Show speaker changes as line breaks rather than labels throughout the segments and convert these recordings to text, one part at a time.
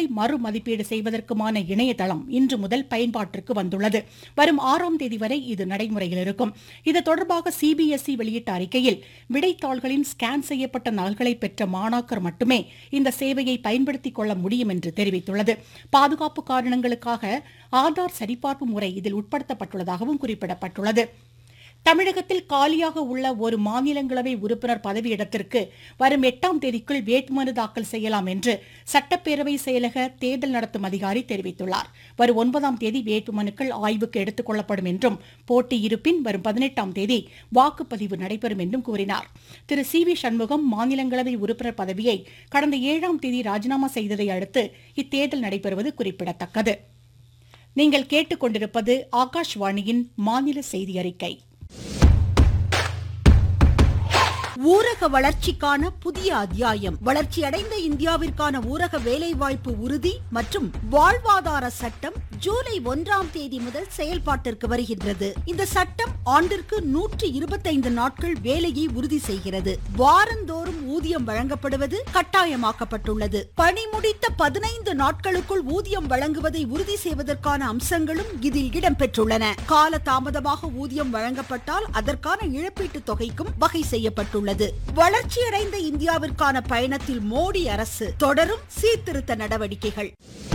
மறு மதிப்பீடு செய்வதற்குமான இணையதளம் இன்று முதல் பயன்பாட்டிற்கு வந்துள்ளது வரும் ஆறாம் தேதி வரை இது நடைமுறையில் இருக்கும் இது தொடர்பாக சிபிஎஸ்இ வெளியிட்ட அறிக்கையில் விடைத்தாள்களின் ஸ்கேன் செய்யப்பட்ட நகல்களை பெற்ற மாணாக்கர் மட்டுமே இந்த சேவையை பயன்படுத்திக் கொள்ள முடியும் என்று தெரிவித்துள்ளது பாதுகாப்பு காரணங்களுக்காக ஆதார் சரிபார்ப்பு முறை இதில் உட்படுத்தப்பட்டுள்ளதாகவும் குறிப்பிடப்பட்டுள்ளது தமிழகத்தில் காலியாக உள்ள ஒரு மாநிலங்களவை உறுப்பினர் பதவியிடத்திற்கு வரும் எட்டாம் தேதிக்குள் வேட்புமனு தாக்கல் செய்யலாம் என்று சட்டப்பேரவை செயலக தேர்தல் நடத்தும் அதிகாரி தெரிவித்துள்ளார் வரும் ஒன்பதாம் தேதி வேட்புமனுக்கள் ஆய்வுக்கு எடுத்துக் கொள்ளப்படும் என்றும் போட்டி இருப்பின் வரும் பதினெட்டாம் தேதி வாக்குப்பதிவு நடைபெறும் என்றும் கூறினார் திரு சி வி சண்முகம் மாநிலங்களவை உறுப்பினர் பதவியை கடந்த ஏழாம் தேதி ராஜினாமா செய்ததை அடுத்து இத்தேர்தல் நடைபெறுவது குறிப்பிடத்தக்கது நீங்கள் கேட்டுக்கொண்டிருப்பது ஆகாஷ்வாணியின் மாநில செய்தி அறிக்கை
ஊரக வளர்ச்சிக்கான புதிய அத்தியாயம் வளர்ச்சியடைந்த இந்தியாவிற்கான ஊரக வேலைவாய்ப்பு உறுதி மற்றும் வாழ்வாதார சட்டம் ஜூலை ஒன்றாம் தேதி முதல் செயல்பாட்டிற்கு வருகின்றது இந்த சட்டம் ஆண்டிற்கு நூற்று இருபத்தைந்து நாட்கள் வேலையை உறுதி செய்கிறது வாரந்தோறும் ஊதியம் வழங்கப்படுவது கட்டாயமாக்கப்பட்டுள்ளது பணி முடித்த பதினைந்து நாட்களுக்குள் ஊதியம் வழங்குவதை உறுதி செய்வதற்கான அம்சங்களும் இதில் இடம்பெற்றுள்ளன கால தாமதமாக ஊதியம் வழங்கப்பட்டால் அதற்கான இழப்பீட்டுத் தொகைக்கும் வகை செய்யப்பட்டுள்ளது உள்ளது வளர்ச்சியடைந்த இந்தியாவிற்கான பயணத்தில் மோடி அரசு தொடரும் சீர்திருத்த நடவடிக்கைகள்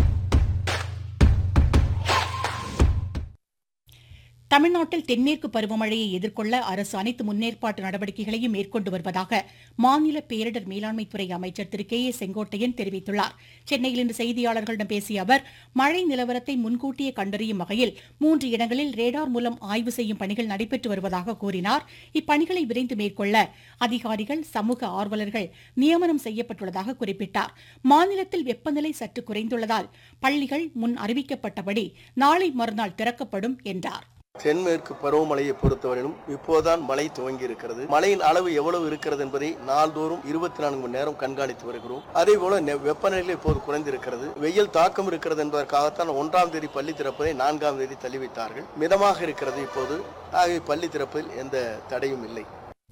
தமிழ்நாட்டில் தென்மேற்கு பருவமழையை எதிர்கொள்ள அரசு அனைத்து முன்னேற்பாட்டு நடவடிக்கைகளையும் மேற்கொண்டு வருவதாக மாநில பேரிடர் மேலாண்மைத்துறை அமைச்சர் திரு கே ஏ செங்கோட்டையன் தெரிவித்துள்ளார் சென்னையில் இன்று செய்தியாளர்களிடம் பேசிய அவர் மழை நிலவரத்தை முன்கூட்டியே கண்டறியும் வகையில் மூன்று இடங்களில் ரேடார் மூலம் ஆய்வு செய்யும் பணிகள் நடைபெற்று வருவதாக கூறினார் இப்பணிகளை விரைந்து மேற்கொள்ள அதிகாரிகள் சமூக ஆர்வலர்கள் நியமனம் செய்யப்பட்டுள்ளதாக குறிப்பிட்டார் மாநிலத்தில் வெப்பநிலை சற்று குறைந்துள்ளதால் பள்ளிகள் முன் அறிவிக்கப்பட்டபடி நாளை மறுநாள் திறக்கப்படும் என்றார்
தென்மேற்கு பருவமழையை பொறுத்தவரையிலும் இப்போதுதான் மழை துவங்கி இருக்கிறது மழையின் அளவு எவ்வளவு இருக்கிறது என்பதை நாள்தோறும் இருபத்தி நான்கு மணி நேரம் கண்காணித்து வருகிறோம் அதே போல நெ- வெப்பநிலை இப்போது குறைந்திருக்கிறது வெயில் தாக்கம் இருக்கிறது என்பதற்காகத்தான் ஒன்றாம் தேதி பள்ளி திறப்பதை நான்காம் தேதி தள்ளி வைத்தார்கள் மிதமாக இருக்கிறது இப்போது ஆகவே பள்ளி திறப்பதில் எந்த தடையும் இல்லை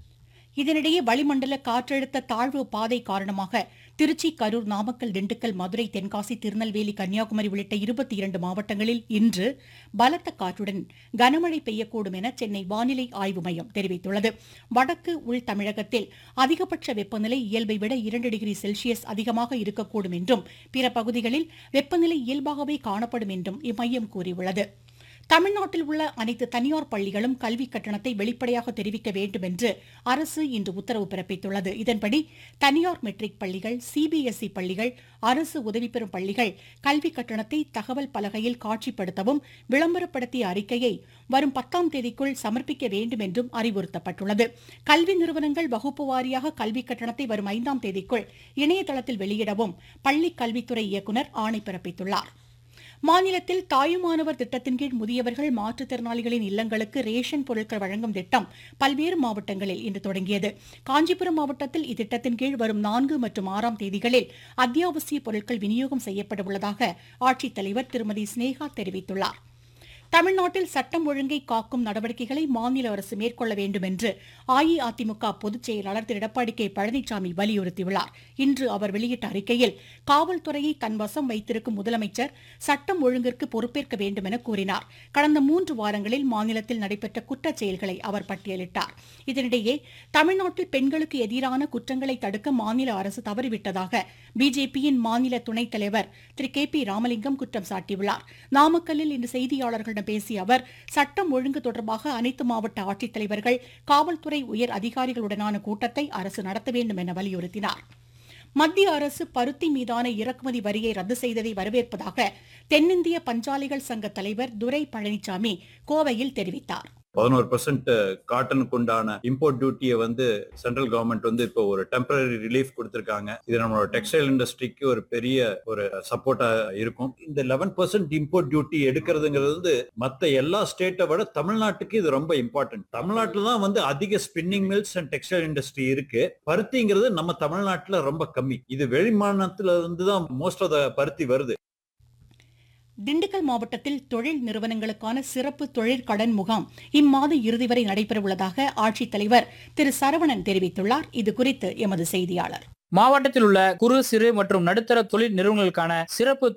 இதனிடையே வளிமண்டல காற்றழுத்த தாழ்வு பாதை காரணமாக திருச்சி கரூர் நாமக்கல் திண்டுக்கல் மதுரை தென்காசி திருநெல்வேலி கன்னியாகுமரி உள்ளிட்ட இருபத்தி இரண்டு மாவட்டங்களில் இன்று பலத்த காற்றுடன் கனமழை பெய்யக்கூடும் என சென்னை வானிலை ஆய்வு மையம் தெரிவித்துள்ளது வடக்கு உள் தமிழகத்தில் அதிகபட்ச வெப்பநிலை இயல்பை விட இரண்டு டிகிரி செல்சியஸ் அதிகமாக இருக்கக்கூடும் என்றும் பிற பகுதிகளில் வெப்பநிலை இயல்பாகவே காணப்படும் என்றும் இம்மையம் கூறியுள்ளது தமிழ்நாட்டில் உள்ள அனைத்து தனியார் பள்ளிகளும் கல்வி கட்டணத்தை வெளிப்படையாக தெரிவிக்க வேண்டும் என்று அரசு இன்று உத்தரவு பிறப்பித்துள்ளது இதன்படி தனியார் மெட்ரிக் பள்ளிகள் சிபிஎஸ்இ பள்ளிகள் அரசு உதவி பெறும் பள்ளிகள் கல்வி கட்டணத்தை தகவல் பலகையில் காட்சிப்படுத்தவும் விளம்பரப்படுத்திய அறிக்கையை வரும் பத்தாம் தேதிக்குள் சமர்ப்பிக்க வேண்டும் என்றும் அறிவுறுத்தப்பட்டுள்ளது கல்வி நிறுவனங்கள் வகுப்பு வாரியாக கல்வி கட்டணத்தை வரும் ஐந்தாம் தேதிக்குள் இணையதளத்தில் வெளியிடவும் பள்ளிக் கல்வித்துறை இயக்குநர் ஆணை பிறப்பித்துள்ளார் மாநிலத்தில் தாயுமானவர் திட்டத்தின் கீழ் முதியவர்கள் மாற்றுத்திறனாளிகளின் இல்லங்களுக்கு ரேஷன் பொருட்கள் வழங்கும் திட்டம் பல்வேறு மாவட்டங்களில் இன்று தொடங்கியது காஞ்சிபுரம் மாவட்டத்தில் இத்திட்டத்தின் கீழ் வரும் நான்கு மற்றும் ஆறாம் தேதிகளில் அத்தியாவசிய பொருட்கள் விநியோகம் செய்யப்பட உள்ளதாக ஆட்சித்தலைவர் திருமதி ஸ்னேகா தெரிவித்துள்ளார் தமிழ்நாட்டில் சட்டம் ஒழுங்கை காக்கும் நடவடிக்கைகளை மாநில அரசு மேற்கொள்ள வேண்டும் என்று அஇஅதிமுக பொதுச் செயலாளர் திரு எடப்பாடி கே பழனிசாமி வலியுறுத்தியுள்ளார் இன்று அவர் வெளியிட்ட அறிக்கையில் காவல்துறையை தன் வசம் வைத்திருக்கும் முதலமைச்சர் சட்டம் ஒழுங்கிற்கு பொறுப்பேற்க வேண்டும் என கூறினார் கடந்த மூன்று வாரங்களில் மாநிலத்தில் நடைபெற்ற குற்றச் செயல்களை அவர் பட்டியலிட்டார் இதனிடையே தமிழ்நாட்டில் பெண்களுக்கு எதிரான குற்றங்களை தடுக்க மாநில அரசு தவறிவிட்டதாக பிஜேபியின் மாநில துணைத் தலைவர் திரு கே பி ராமலிங்கம் குற்றம் சாட்டியுள்ளார் நாமக்கல்லில் இன்று செய்தியாளர்களிடம் பேசிய அவர் சட்டம் ஒழுங்கு தொடர்பாக அனைத்து மாவட்ட ஆட்சித்தலைவர்கள் காவல்துறை உயர் அதிகாரிகளுடனான கூட்டத்தை அரசு நடத்த வேண்டும் என வலியுறுத்தினார் மத்திய அரசு பருத்தி மீதான இறக்குமதி வரியை ரத்து செய்ததை வரவேற்பதாக தென்னிந்திய பஞ்சாலைகள் சங்க தலைவர் துரை பழனிசாமி கோவையில் தெரிவித்தார்
பதினோரு பர்சன்ட் காட்டனுக்கு உண்டான இம்போர்ட் டியூட்டியை வந்து சென்ட்ரல் கவர்மெண்ட் வந்து இப்போ ஒரு டெம்பரரி ரிலீஃப் கொடுத்திருக்காங்க இது நம்மளோட டெக்ஸ்டைல் இண்டஸ்ட்ரிக்கு ஒரு பெரிய ஒரு சப்போர்ட்டா இருக்கும் இந்த லெவன் பர்சன்ட் இம்போர்ட் டியூட்டி எடுக்கிறதுங்கிறது வந்து மத்த எல்லா ஸ்டேட்டை விட தமிழ்நாட்டுக்கு இது ரொம்ப இம்பார்ட்டன்ட் தமிழ்நாட்டுல தான் வந்து அதிக spinning mills and textile industry இருக்கு பருத்திங்கிறது நம்ம தமிழ்நாட்டுல ரொம்ப கம்மி இது வெளிமாநிலத்துல இருந்து தான் மோஸ்ட் ஆஃப் த பருத்தி வருது
திண்டுக்கல் மாவட்டத்தில் தொழில் நிறுவனங்களுக்கான சிறப்பு தொழிற்கடன் முகாம் இம்மாத இறுதி வரை நடைபெறவுள்ளதாக ஆட்சித்தலைவர் திரு சரவணன் தெரிவித்துள்ளார் இதுகுறித்து எமது செய்தியாளர்
மாவட்டத்தில் உள்ள குறு சிறு மற்றும் நடுத்தர தொழில் நிறுவனங்களுக்கான சிறப்பு